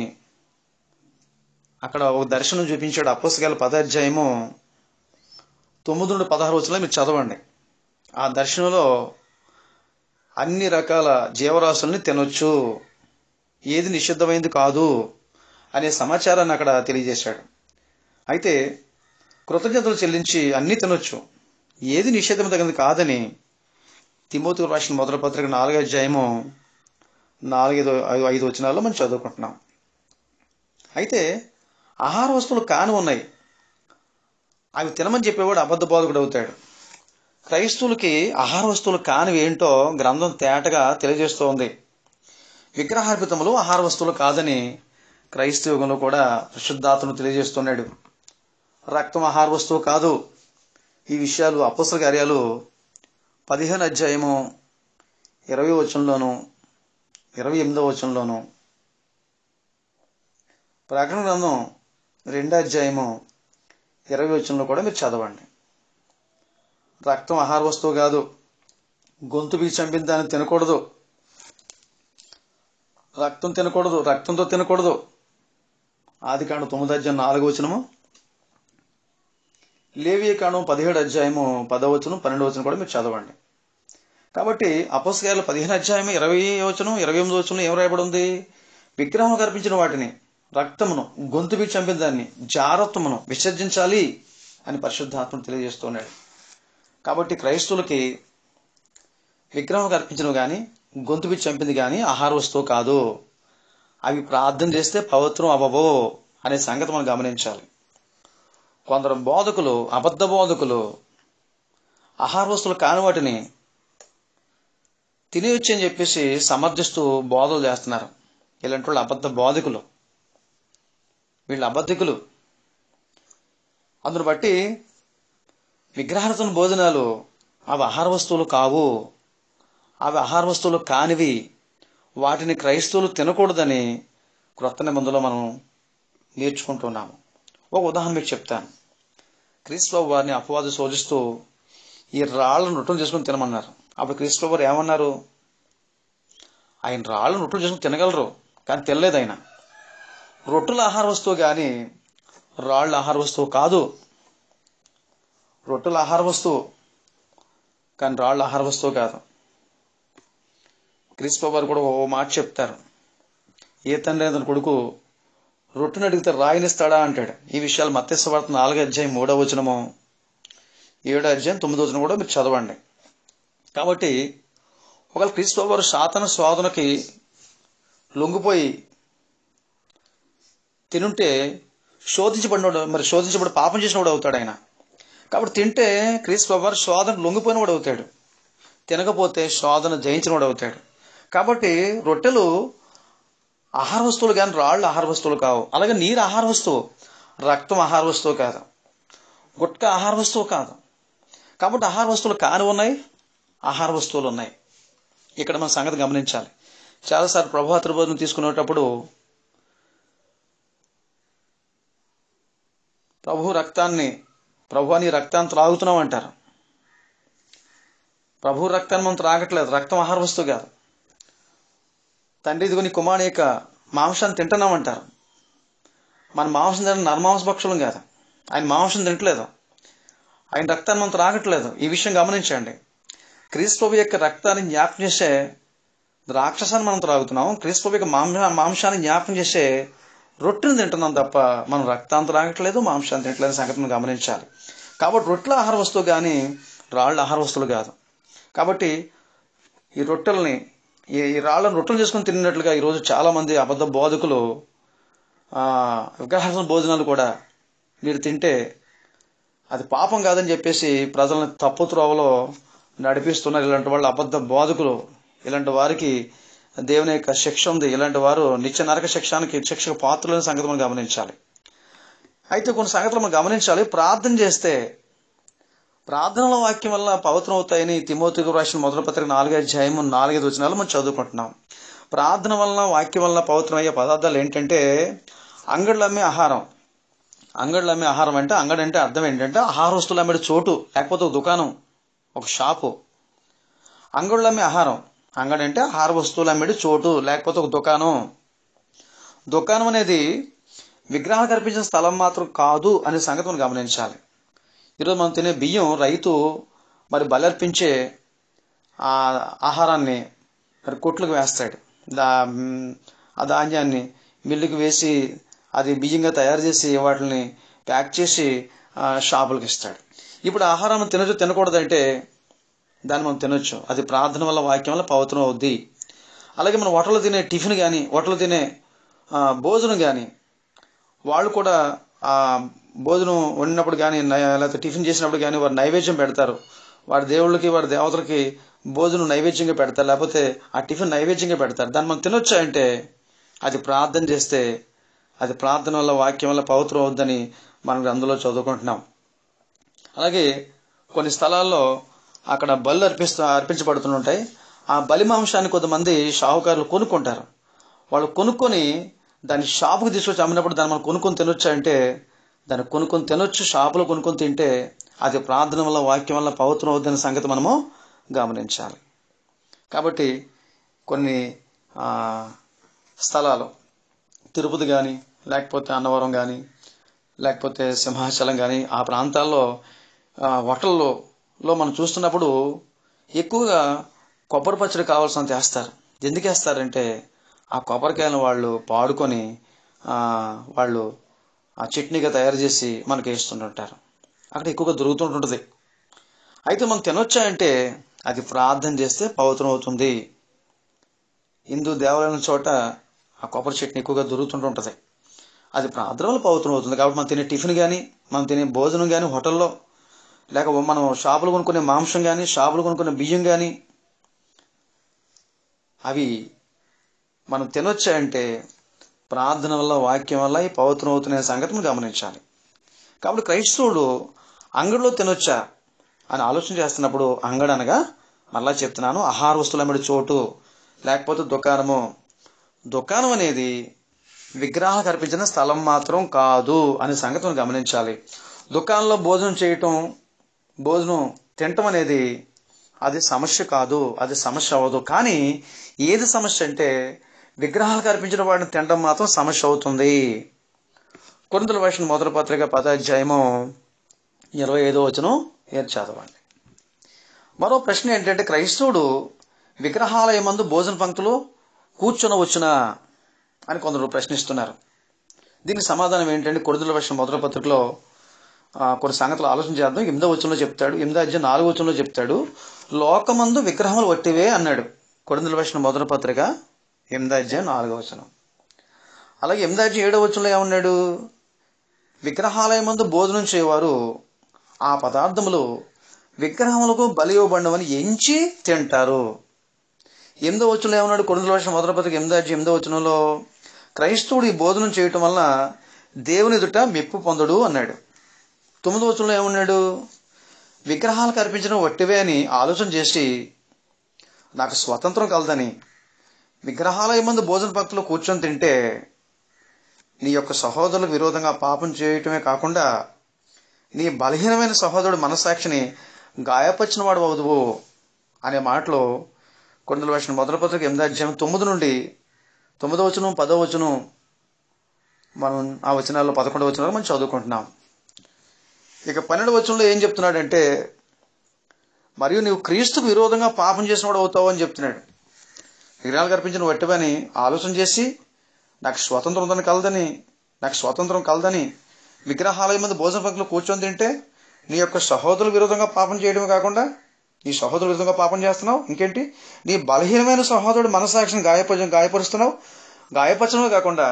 అక్కడ ఒక దర్శనం చూపించాడు అప్పసగాల పదాధ్యాయము తొమ్మిది నుండి పదహారు వచ్చిన మీరు చదవండి ఆ దర్శనంలో అన్ని రకాల జీవరాశుల్ని తినొచ్చు ఏది నిషిద్ధమైంది కాదు అనే సమాచారాన్ని అక్కడ తెలియజేశాడు అయితే కృతజ్ఞతలు చెల్లించి అన్నీ తినొచ్చు ఏది నిషేధం తగినది కాదని తిమోతి రాసిన మొదటి పత్రిక నాలుగో అధ్యాయము నాలుగైదు ఐదు ఐదు వచనాల్లో మనం చదువుకుంటున్నాం అయితే ఆహార వస్తువులు కాని ఉన్నాయి అవి తినమని చెప్పేవాడు అబద్ధ బోధకుడు అవుతాడు క్రైస్తవులకి ఆహార వస్తువులు కానివి ఏంటో గ్రంథం తేటగా తెలియజేస్తోంది విగ్రహార్పితములు ఆహార వస్తువులు కాదని క్రైస్తవ యుగంలో కూడా పరిశుద్ధాత్మను తెలియజేస్తున్నాడు రక్తం ఆహార వస్తువు కాదు ఈ విషయాలు అపసర కార్యాలు పదిహేను అధ్యాయము ఇరవై వచనంలోను ఇరవై ఎనిమిదో వచనంలోను ప్రకటన గ్రంథం రెండో అధ్యాయము ఇరవై వచనంలో కూడా మీరు చదవండి రక్తం ఆహార వస్తువు కాదు గొంతు బీచి చంపిన దాన్ని తినకూడదు రక్తం తినకూడదు రక్తంతో తినకూడదు ఆది కాండం తొమ్మిది అధ్యాయం నాలుగు వచనము లేవియ కాండం పదిహేడు అధ్యాయము పదవచనం పన్నెండు వచనం కూడా మీరు చదవండి కాబట్టి అపస్కాయాలు పదిహేను అధ్యాయం ఇరవై వచనం ఇరవై ఎనిమిది వచనం ఏం రాయబడి ఉంది విగ్రహం కల్పించిన వాటిని రక్తమును గొంతు బీచి చంపిన దాన్ని జారత్వమును విసర్జించాలి అని పరిశుద్ధాత్మను తెలియజేస్తున్నాడు కాబట్టి క్రైస్తవులకి విగ్రహం అర్పించడం కానీ గొంతు బీచి చంపింది కానీ ఆహార వస్తువు కాదు అవి ప్రార్థన చేస్తే పవిత్రం అవ్వవో అనే సంగతి మనం గమనించాలి కొందరు బోధకులు అబద్ధ బోధకులు ఆహార వస్తువులు కాని వాటిని తినేయొచ్చు అని చెప్పేసి సమర్థిస్తూ బోధలు చేస్తున్నారు ఇలాంటి వాళ్ళు అబద్ధ బోధకులు వీళ్ళు అబద్ధికులు అందును బట్టి విగ్రహార్థన భోజనాలు అవి ఆహార వస్తువులు కావు అవి ఆహార వస్తువులు కానివి వాటిని క్రైస్తవులు తినకూడదని క్రొత్త నిబంధనలో మనం నేర్చుకుంటున్నాము ఒక ఉదాహరణ మీకు చెప్తాను క్రీస్తు వారిని అపవాదు శోధిస్తూ ఈ రాళ్ళను నృత్యం చేసుకుని తినమన్నారు అప్పుడు క్రీస్తు వారు ఏమన్నారు ఆయన రాళ్ళు నృత్యం చేసుకుని తినగలరు కానీ తినలేదు ఆయన రొట్టెల ఆహార వస్తువు కానీ రాళ్ళ ఆహార వస్తువు కాదు రొట్టెల ఆహార వస్తువు కానీ రాళ్ళ ఆహార వస్తువు కాదు క్రీస్తు వారు కూడా ఓ మాట చెప్తారు ఏ తండ్రి తన కొడుకు రొట్టెను అడిగితే రాయినిస్తాడా అంటాడు ఈ విషయాలు మత్స్యవార్త నాలుగో అధ్యాయం మూడో వచనము ఏడో అధ్యాయం తొమ్మిదో వచనం కూడా మీరు చదవండి కాబట్టి ఒకవేళ క్రీస్తు వారు సాతన శోధనకి లొంగిపోయి తినుంటే శోధించబడినోడు మరి శోధించబడి పాపం చేసినవాడు అవుతాడు ఆయన కాబట్టి తింటే క్రీస్తు వారు శోధన లొంగిపోయినవాడు అవుతాడు తినకపోతే శోధన జయించినవాడు అవుతాడు కాబట్టి రొట్టెలు ఆహార వస్తువులు కానీ రాళ్ళు ఆహార వస్తువులు కావు అలాగే నీరు ఆహార వస్తువు రక్తం ఆహార వస్తువు కాదు గుట్క ఆహార వస్తువు కాదు కాబట్టి ఆహార వస్తువులు కాని ఉన్నాయి ఆహార వస్తువులు ఉన్నాయి ఇక్కడ మన సంగతి గమనించాలి చాలాసార్లు ప్రభా త్రిభోజనం తీసుకునేటప్పుడు ప్రభు రక్తాన్ని ప్రభు నీ రక్తాన్ని త్రాగుతున్నాం అంటారు ప్రభు రక్తాన్ని మనం త్రాగట్లేదు రక్తం ఆహార వస్తువు కాదు తండ్రి ఇదిగో నీ కుమారుని యొక్క మాంసాన్ని తింటున్నామంటారు మన మాంసం తిన నరమాంస భక్షులం కాదు ఆయన మాంసం తింటలేదు ఆయన రక్తాన్ని మనం త్రాగట్లేదు ఈ విషయం గమనించండి క్రీస్తు యొక్క రక్తాన్ని జ్ఞాపకం చేసే రాక్షసాన్ని మనం త్రాగుతున్నాం క్రీస్తు యొక్క మాంస మాంసాన్ని జ్ఞాపకం చేసే రొట్టెని తింటున్నాం తప్ప మనం రక్తాన్ని త్రాగట్లేదు మాంసాన్ని తింటలేదు సంగతిని గమనించాలి కాబట్టి రొట్టెల ఆహార వస్తువు కానీ రాళ్ళ ఆహార వస్తువులు కాదు కాబట్టి ఈ రొట్టెల్ని ఈ ఈ రాళ్ళను రొట్టెలు చేసుకుని తిన్నట్లుగా ఈరోజు చాలామంది అబద్ధ బోధకులు విగ్రహాసన భోజనాలు కూడా మీరు తింటే అది పాపం కాదని చెప్పేసి ప్రజలను తప్పు త్రోవలో నడిపిస్తున్నారు ఇలాంటి వాళ్ళు అబద్ధ బోధకులు ఇలాంటి వారికి దేవుని యొక్క శిక్ష ఉంది ఇలాంటి వారు నిత్య నరక శిక్షానికి శిక్షకు పాత్రలని సంగతి మనం గమనించాలి అయితే కొన్ని సంగతులు మనం గమనించాలి ప్రార్థన చేస్తే ప్రార్థనల వాక్యం వల్ల పవిత్రం అవుతాయని తిమోతికి రాసిన మొదటి పత్రిక నాలుగైదు అధ్యాయం నాలుగైదు వచనాలు మనం చదువుకుంటున్నాం ప్రార్థన వలన వాక్యం వలన పవిత్రమయ్యే పదార్థాలు ఏంటంటే అంగళ్ళు అమ్మే ఆహారం అంగళ్ళు అమ్మే ఆహారం అంటే అంగడి అంటే అర్థం ఏంటంటే ఆహార వస్తువులు అమ్మే చోటు లేకపోతే ఒక దుకాణం ఒక షాపు అంగళ్ళు అమ్మే ఆహారం అంగడి అంటే ఆహార వస్తువులు అమ్మేది చోటు లేకపోతే ఒక దుకాణం దుకాణం అనేది విగ్రహాలు కనిపించిన స్థలం మాత్రం కాదు అనే సంగతి మనం గమనించాలి ఈరోజు మనం తినే బియ్యం రైతు మరి బలర్పించే ఆ ఆహారాన్ని మరి కొట్లకు వేస్తాడు దా ఆ ధాన్యాన్ని మిల్లుకి వేసి అది బియ్యంగా తయారు చేసి వాటిని ప్యాక్ చేసి షాపులకు ఇస్తాడు ఇప్పుడు ఆహారం తినచ్చు తినకూడదంటే దాన్ని మనం తినొచ్చు అది ప్రార్థన వల్ల వాక్యం వల్ల పవిత్రం అవుద్ది అలాగే మనం హోటల్లో తినే టిఫిన్ కానీ హోటల్లో తినే భోజనం కానీ వాళ్ళు కూడా ఆ భోజనం వండినప్పుడు కానీ లేకపోతే టిఫిన్ చేసినప్పుడు కానీ వారు నైవేద్యం పెడతారు వారి దేవుళ్ళకి వారి దేవతలకి భోజనం నైవేద్యంగా పెడతారు లేకపోతే ఆ టిఫిన్ నైవేద్యంగా పెడతారు దాన్ని మనం తినొచ్చా అంటే అది ప్రార్థన చేస్తే అది ప్రార్థన వల్ల వాక్యం వల్ల పవిత్రం అవుద్దని మనం అందులో చదువుకుంటున్నాం అలాగే కొన్ని స్థలాల్లో అక్కడ బలు అర్పిస్తూ అర్పించబడుతుంటాయి ఆ బలి మాంసాన్ని కొంతమంది షాహుకారులు కొనుక్కుంటారు వాళ్ళు కొనుక్కొని దాన్ని షాపుకి తీసుకొచ్చి అమ్మినప్పుడు దాన్ని మనం కొనుక్కొని తినొచ్చా అంటే దాన్ని కొనుక్కొని తినొచ్చు షాపులో కొనుక్కొని తింటే అది ప్రార్థన వల్ల వాక్యం వల్ల పవిత్రం అవుతుందనే సంగతి మనము గమనించాలి కాబట్టి కొన్ని స్థలాలు తిరుపతి కానీ లేకపోతే అన్నవరం కానీ లేకపోతే సింహాచలం కానీ ఆ ప్రాంతాల్లో హోటల్లో లో మనం చూస్తున్నప్పుడు ఎక్కువగా కొబ్బరి పచ్చడి కావాల్సినంత వేస్తారు ఎందుకు వేస్తారంటే ఆ కొబ్బరికాయలను వాళ్ళు పాడుకొని వాళ్ళు ఆ చట్నీగా తయారు చేసి మనకి వేస్తుంటుంటారు అక్కడ ఎక్కువగా దొరుకుతుంటుంటుంది అయితే మనం తినొచ్చా అంటే అది ప్రార్థన చేస్తే పవిత్రం అవుతుంది హిందూ దేవాలయం చోట ఆ కొబ్బరి చట్నీ ఎక్కువగా దొరుకుతుంటుంటుంది అది ప్రార్థన వల్ల పవిత్రం అవుతుంది కాబట్టి మనం తినే టిఫిన్ కానీ మనం తినే భోజనం కానీ హోటల్లో లేక మనం షాపులు కొనుక్కునే మాంసం కానీ షాపులు కొనుక్కునే బియ్యం కానీ అవి మనం తినొచ్చా అంటే ప్రార్థన వల్ల వాక్యం వల్ల ఈ పవిత్రం అవుతున్న సంగతి మనం గమనించాలి కాబట్టి క్రైస్తవుడు అంగడిలో తినొచ్చా అని ఆలోచన చేస్తున్నప్పుడు అంగడి అనగా మళ్ళా చెప్తున్నాను ఆహార వస్తువుల మీద చోటు లేకపోతే దుకాణము దుకాణం అనేది విగ్రహాలు కనిపించిన స్థలం మాత్రం కాదు అనే సంగతి మనం గమనించాలి దుకాణంలో భోజనం చేయటం భోజనం తినటం అనేది అది సమస్య కాదు అది సమస్య అవ్వదు కానీ ఏది సమస్య అంటే విగ్రహాలు కనిపించిన వాటిని తినడం మాత్రం సమస్య అవుతుంది కొరింతల భాషను మొదటి పత్రిక పదాధ్యాయము ఇరవై ఐదో వచనం ఏది చదవండి మరో ప్రశ్న ఏంటంటే క్రైస్తవుడు విగ్రహాలయం మందు భోజన పంక్తులు కూర్చొనవచ్చునా అని కొందరు ప్రశ్నిస్తున్నారు దీనికి సమాధానం ఏంటంటే కొరింతల భాష మొదటి పత్రికలో కొన్ని సంగతులు ఆలోచన చేద్దాం ఎనిమిదో వచనంలో చెప్తాడు ఎనిమిదో అధ్యాయం నాలుగో వచనంలో చెప్తాడు లోకమందు విగ్రహములు వట్టివే అన్నాడు కొరిందుల వచ్చిన మొదటి పత్రిక ఎనిమిది అధ్యాయం నాలుగో వచనం అలాగే ఎనిమిది అధ్యాయం ఏడో వచనంలో ఏమన్నాడు విగ్రహాలయం మందు భోజనం చేయవారు ఆ పదార్థములు విగ్రహములకు బలి ఇవ్వబడినవని ఎంచి తింటారు ఎనిమిదో వచనంలో ఏమన్నాడు కొరిందుల వచ్చిన మొదటి పత్రిక ఎనిమిది అధ్యాయం ఎనిమిదో వచనంలో క్రైస్తవుడు ఈ భోజనం చేయటం వల్ల దేవుని ఎదుట మెప్పు పొందడు అన్నాడు తొమ్మిదో వచనంలో ఏమన్నాడు విగ్రహాలకు అర్పించిన వట్టివే అని ఆలోచన చేసి నాకు స్వతంత్రం కలదని విగ్రహాలయ మందు భోజన భక్తులు కూర్చొని తింటే నీ యొక్క సహోదరులకు విరోధంగా పాపం చేయటమే కాకుండా నీ బలహీనమైన సహోదరుడు మనసాక్షిని గాయపరిచిన వాడు అవుదువు అనే మాటలో కొండల వచ్చిన మొదటి పత్రిక ఎనిమిది అధ్యాయం తొమ్మిది నుండి తొమ్మిదో వచనం పదో వచనం మనం ఆ వచనాల్లో పదకొండవ వచనాలు మనం చదువుకుంటున్నాం ఇక పన్నెండు వచనంలో ఏం చెప్తున్నాడంటే మరియు నీవు క్రీస్తుకు విరోధంగా పాపం చేసినవాడు అవుతావు అని చెప్తున్నాడు విగ్రహాలు కల్పించిన వట్టివని ఆలోచన చేసి నాకు స్వతంత్రం ఉందని కలదని నాకు స్వతంత్రం కలదని విగ్రహాలయ మీద భోజన పంక్తులు కూర్చొని తింటే నీ యొక్క సహోదరుల విరోధంగా పాపం చేయడమే కాకుండా నీ సహోదరుల విరోధంగా పాపం చేస్తున్నావు ఇంకేంటి నీ బలహీనమైన సహోదరుడు మనసాక్షిని గాయపరి గాయపరుస్తున్నావు గాయపరచడమే కాకుండా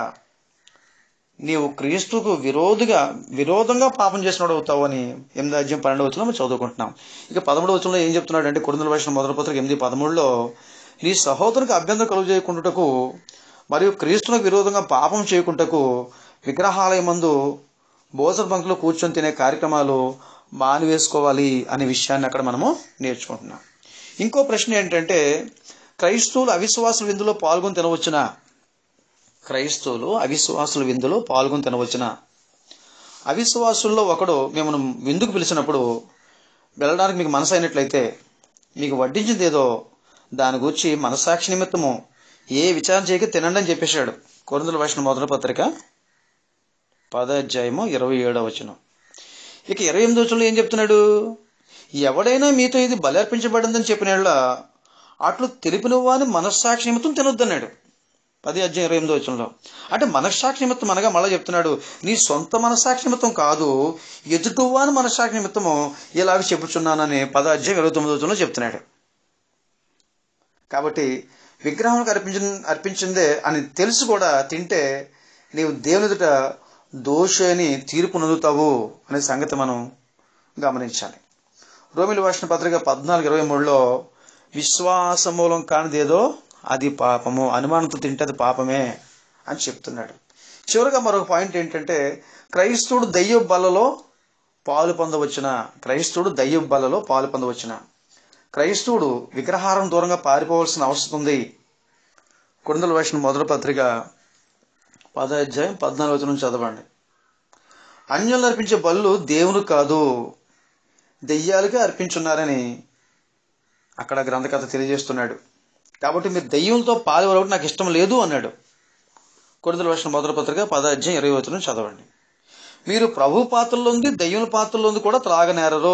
నీవు క్రీస్తుకు విరోధిగా విరోధంగా పాపం చేసినాడు అవుతావు అని ఎనిమిది అధ్యాయం పన్నెండు వచ్చిన మనం చదువుకుంటున్నాం ఇక పదమూడు వచనంలో ఏం చెప్తున్నాడు అంటే కొడుదల వర్షం మొదటి పత్రిక ఎనిమిది పదమూడులో నీ సహోదరునికి అభ్యంతరం కలుగు చేయకుండాటకు మరియు క్రీస్తునికి విరోధంగా పాపం చేయకుంటకు విగ్రహాలయం మందు భోజన బంకులో కూర్చొని తినే కార్యక్రమాలు మానివేసుకోవాలి అనే విషయాన్ని అక్కడ మనము నేర్చుకుంటున్నాం ఇంకో ప్రశ్న ఏంటంటే క్రైస్తవులు అవిశ్వాసుల విందులో పాల్గొని తినవచ్చునా క్రైస్తవులు అవిశ్వాసుల విందులో పాల్గొని తినవచ్చున అవిశ్వాసుల్లో ఒకడు మిమ్మల్ని విందుకు పిలిచినప్పుడు వెళ్ళడానికి మీకు మనసు అయినట్లయితే మీకు వడ్డించింది ఏదో దాని గురించి మనసాక్షి నిమిత్తము ఏ విచారణ చేయక తినండి అని చెప్పేశాడు కొరందుల వైష్ణవ మొదటి పత్రిక పదాధ్యాయము ఇరవై ఏడవ వచనం ఇక ఇరవై ఎనిమిది వచనంలో ఏం చెప్తున్నాడు ఎవడైనా మీతో ఇది బలి అర్పించబడిందని చెప్పిన అట్లు తెలిపిన వాని మనస్సాక్షి నిమిత్తం తినొద్దన్నాడు పది అధ్యాయం ఇరవై ఎనిమిది వచనంలో అంటే మనస్సాక్షి నిమిత్తం అనగా మళ్ళీ చెప్తున్నాడు నీ సొంత మనస్సాక్షి నిమిత్తం కాదు ఎదుటివాని మనస్సాక్షి నిమిత్తము ఇలాగ చెప్పుచున్నానని పద అధ్యాయం ఇరవై తొమ్మిది వచనంలో చెప్తున్నాడు కాబట్టి విగ్రహానికి అర్పించిన అర్పించిందే అని తెలిసి కూడా తింటే నీవు దేవుని ఎదుట దోషి అని తీర్పు నొందుతావు అనే సంగతి మనం గమనించాలి రోమిలి వాసిన పత్రిక పద్నాలుగు ఇరవై మూడులో విశ్వాస మూలం కానిదేదో అది పాపము అనుమానంతో తింటే అది పాపమే అని చెప్తున్నాడు చివరిగా మరొక పాయింట్ ఏంటంటే క్రైస్తవుడు దయ్య బలలో పాలు పొందవచ్చిన క్రైస్తవుడు దయ్య బలలో పాలు పొందవచ్చిన క్రైస్తవుడు విగ్రహారం దూరంగా పారిపోవాల్సిన అవసరం ఉంది కొండల వేసిన మొదటి పత్రిక పదాధ్యాయం పద్నాలుగు వచనం చదవండి అన్యులు అర్పించే బళ్ళు దేవుడు కాదు దెయ్యాలుగా అర్పించున్నారని అక్కడ గ్రంథకథ తెలియజేస్తున్నాడు కాబట్టి మీరు దెయ్యంతో పాల్గొనడం నాకు ఇష్టం లేదు అన్నాడు కొడుదల వర్షం మొదటి పత్రిక పదాధ్యాయం ఇరవై వచనం చదవండి మీరు ప్రభు పాత్రలో ఉంది దెయ్యం పాత్రలో ఉంది కూడా త్రాగనేరరు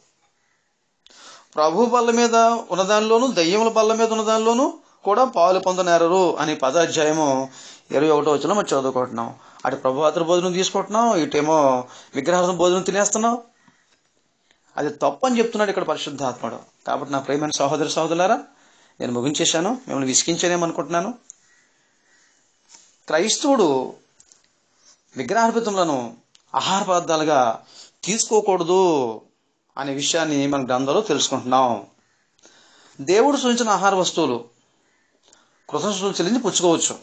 ప్రభు బల్ల మీద ఉన్నదానిలోను దెయ్యముల బల్ల మీద ఉన్నదానిలోను కూడా పాలు పొందనేరరు అని పదాధ్యాయము ఇరవై ఒకటో వచ్చిన మనం చదువుకుంటున్నాం అటు ప్రభుపాత్ర భోజనం తీసుకుంటున్నాం ఇటేమో విగ్రహార్థం భోజనం తినేస్తున్నాం అది తప్పు అని చెప్తున్నాడు ఇక్కడ పరిశుద్ధాత్ముడు కాబట్టి నా ప్రేమైన సహోదరి సహోదరులారా నేను ముగించేశాను మిమ్మల్ని విసిగించానేమనుకుంటున్నాను క్రైస్తవుడు విగ్రహార్పితములను ఆహార పదార్థాలుగా తీసుకోకూడదు అనే విషయాన్ని మన గ్రంథంలో తెలుసుకుంటున్నాం దేవుడు సూచించిన ఆహార వస్తువులు కృతజ్ఞతలు చెల్లించి పుచ్చుకోవచ్చు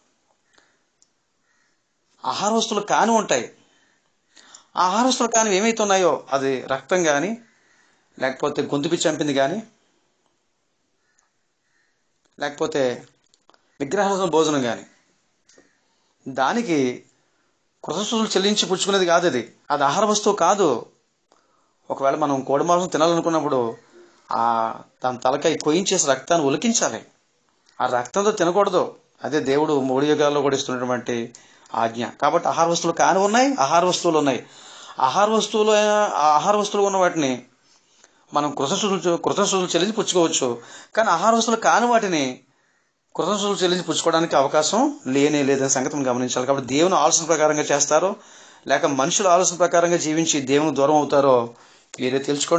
ఆహార వస్తువులు కాని ఉంటాయి ఆహార వస్తువులు కాని ఏమైతే ఉన్నాయో అది రక్తం కానీ లేకపోతే గొంతుపి చంపింది కానీ లేకపోతే విగ్రహాల భోజనం కానీ దానికి కృతజ్ఞతలు చెల్లించి పుచ్చుకునేది కాదు అది అది ఆహార వస్తువు కాదు ఒకవేళ మనం కోడి మాంసం తినాలనుకున్నప్పుడు ఆ దాని తలకాయ కొయించేసి రక్తాన్ని ఉలికించాలి ఆ రక్తంతో తినకూడదు అదే దేవుడు మూడు యుగాల్లో కూడా ఇస్తున్నటువంటి ఆజ్ఞ కాబట్టి ఆహార వస్తువులు కాని ఉన్నాయి ఆహార వస్తువులు ఉన్నాయి ఆహార వస్తువులు ఆహార వస్తువులు ఉన్న వాటిని మనం కృతజ్ఞతలు కృతజ్ఞతలు చెల్లించి పుచ్చుకోవచ్చు కానీ ఆహార వస్తువులు కాని వాటిని కృతజ్ఞతలు చెల్లించి పుచ్చుకోవడానికి అవకాశం లేనే లేదని సంగతి మనం గమనించాలి కాబట్టి దేవుని ఆలోచన ప్రకారంగా చేస్తారో లేక మనుషుల ఆలోచన ప్రకారంగా జీవించి దేవుని దూరం అవుతారో మీరే తెలుసుకోండి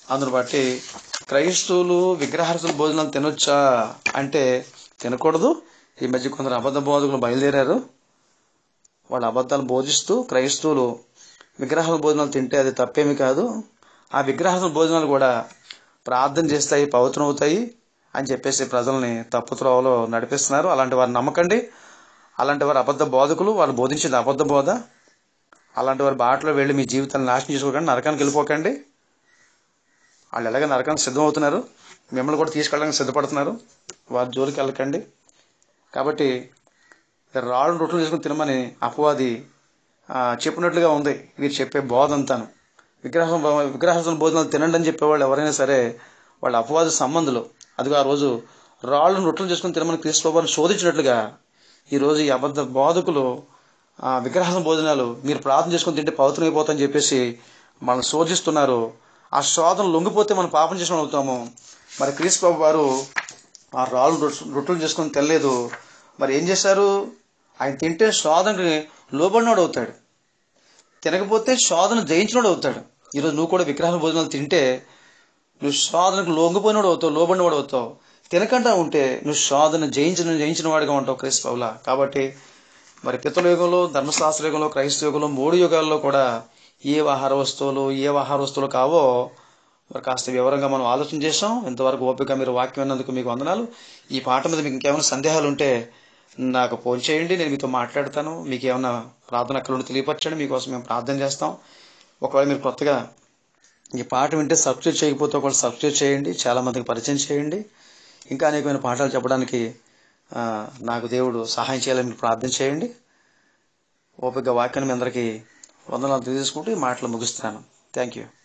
అందును బట్టి క్రైస్తవులు విగ్రహార్సుల భోజనాలు తినొచ్చా అంటే తినకూడదు ఈ మధ్య కొందరు అబద్ధ బోధకులు బయలుదేరారు వాళ్ళు అబద్ధాలు బోధిస్తూ క్రైస్తవులు విగ్రహాల భోజనాలు తింటే అది తప్పేమి కాదు ఆ విగ్రహాల భోజనాలు కూడా ప్రార్థన చేస్తాయి పవిత్రం అవుతాయి అని చెప్పేసి ప్రజల్ని తప్పుత్రోవలో నడిపిస్తున్నారు అలాంటి వారు నమ్మకండి అలాంటి వారు అబద్ధ బోధకులు వాళ్ళు బోధించేది అబద్ధ బోధ అలాంటి వారి బాటలో వెళ్ళి మీ జీవితాన్ని నాశనం చేసుకోకండి నరకానికి వెళ్ళిపోకండి వాళ్ళు ఎలాగ నరకానికి సిద్ధం అవుతున్నారు మిమ్మల్ని కూడా తీసుకెళ్ళడానికి సిద్ధపడుతున్నారు వారి జోలికి వెళ్ళకండి కాబట్టి రాళ్ళు రొట్టెలు చేసుకుని తినమని అపవాది ఆ, చెప్పినట్లుగా ఉంది వీరు చెప్పే బోధ అంతాను విగ్రహం విగ్రహాసన భోజనాలు తినండి అని చెప్పేవాళ్ళు ఎవరైనా సరే వాళ్ళ అపవాద సంబంధులు అదిగో ఆ రోజు రాళ్ళను రొట్టెలు చేసుకుని తినమని క్రీస్తువారిని శోధించినట్లుగా ఈరోజు ఈ అబద్ధ బోధకులు ఆ విగ్రహాసన భోజనాలు మీరు ప్రార్థన చేసుకుని తింటే పవిత్రం అయిపోతాయని చెప్పేసి మనల్ని శోధిస్తున్నారు ఆ శోధన లొంగిపోతే మనం పాపం చేసిన అవుతాము మరి క్రీస్తు బాబు వారు ఆ రాళ్ళు రొట్టె- రొట్టెలు చేసుకొని తినలేదు మరి ఏం చేశారు ఆయన తింటే శోధనకి లోబడినోడు అవుతాడు తినకపోతే శోధన జయించినోడు అవుతాడు ఈరోజు నువ్వు కూడా విగ్రహాల భోజనాలు తింటే నువ్వు శోధనకు లొంగిపోయినోడు అవుతావు లోబడినవాడు అవుతావు తినకుండా ఉంటే నువ్వు శోధన జయించిన జయించిన వాడిగా ఉంటావు క్రైస్తవులా కాబట్టి మరి పితల యుగంలో ధర్మశాస్త్ర యుగంలో క్రైస్తవ యుగంలో మూడు యుగాల్లో కూడా ఏ ఆహార వస్తువులు ఏ ఆహార వస్తువులు కావో మరి కాస్త వివరంగా మనం ఆలోచన చేసాం ఇంతవరకు ఓపిక మీరు వాక్యం విన్నందుకు మీకు వందనాలు ఈ పాట మీద మీకు ఇంకేమైనా సందేహాలు ఉంటే నాకు ఫోన్ చేయండి నేను మీతో మాట్లాడతాను మీకు ఏమైనా ప్రార్థన అక్కడ ఉండి తెలియపరచండి మీకోసం మేము ప్రార్థన చేస్తాం ఒకవేళ మీరు కొత్తగా ఈ పాట వింటే సబ్స్క్రైబ్ చేయకపోతే ఒకవేళ సబ్స్క్రైబ్ చేయండి చాలా మందికి పరిచయం చేయండి ఇంకా అనేకమైన పాఠాలు చెప్పడానికి ఆ, నాకు దేవుడు సహాయం చేయాలని మీరు ప్రార్థన చేయండి ఓపిక వాక్యాన్ని మీ అందరికీ వందనాలు తెలియజేసుకుంటూ ఈ మాటలు ముగిస్తున్నాను థ్యాంక్ యూ